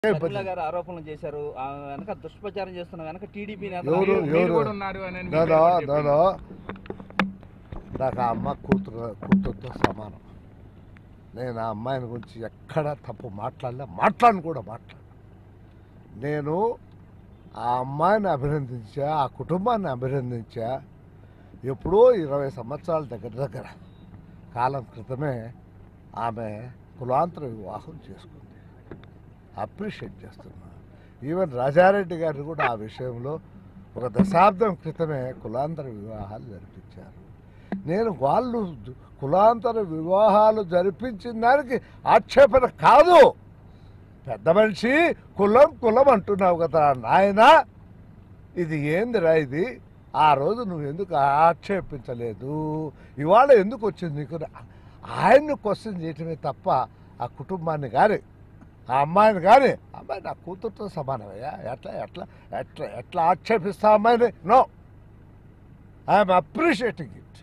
షర్మిల గారు ఆరోపణలు చేశారు ఆ వెనక దుష్ప్రచారం చేస్తున్న వెనక టీడీపీ నేత ఎవరు మీరు ఎవరు కూడా ఉన్నారు అని మీకు దాదా ఎవరు చెప్పింది? దాదా నాకు ఆ అమ్మ కూతురు కూతురుతో సమానం నేను ఆ అమ్మాయిని గురించి ఎక్కడ తప్పు మాట్లాడలే మాట్లాడను కూడా మాట్లాడు నేను ఆ అమ్మాయిని అభినందించా ఆ కుటుంబాన్ని అభినందించా ఎప్పుడో ఇరవై సంవత్సరాల దగ్గర దగ్గర కాలం క్రితమే ఆమె కులాంతర వివాహం చేసుకుంది అప్రిషియేట్ చేస్తున్నా ఈవెన్ రాజారెడ్డి గారు కూడా ఆ విషయంలో ఒక దశాబ్దం క్రితమే కులాంతర వివాహాలు జరిపించారు నేను వాళ్ళు దు- కులాంతర వివాహాలు జరిపించిన దానికి ఆక్షేపణ కాదు పెద్ద మనిషి కులం కులం అంటున్నావు కదా నాయన ఇది ఏందిరా ఇది ఆ రోజు నువ్వు ఎందుకు ఆక్షేపించలేదు ఇవాళ ఎందుకు వచ్చింది నీకు ఆయన్ని క్వశ్చన్ చేయటమే తప్ప ఆ కుటుంబాన్ని కానీ ఆ అమ్మాయిని కానీ అమ్మాయి నా కూతురుతో సమానమయ్యా ఎట్లా ఎట్లా ఎట్లా ఎట్లా ఆక్షేపిస్తా అమ్మాయిని no I'm appreciating it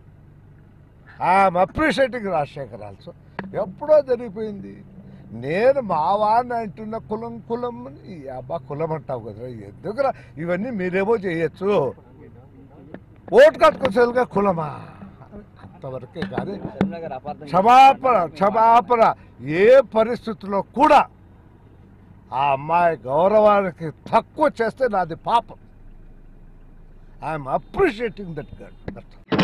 I'm appreciating Rajasekhar also ఎప్పుడో జరిగిపోయింది నేను మా వాడిని అంటున్న కులం కులం అని, ఈ అబ్బా కులం అంటావు కదా ఎందుకురా ఇవన్నీ మీరేమో చేయొచ్చు ఓటు కట్టుకొచ్చేదిగా కులమా అంతవరకే కానీ షర్మిల గారు అపార్థం క్షమాపణ క్షమాపణ ఏ పరిస్థితుల్లో కూడా ఆ అమ్మాయి గౌరవానికి తక్కువ చేస్తే నాది పాపం ఐఎమ్ అప్రిషియేటింగ్ దట్ గర్ల్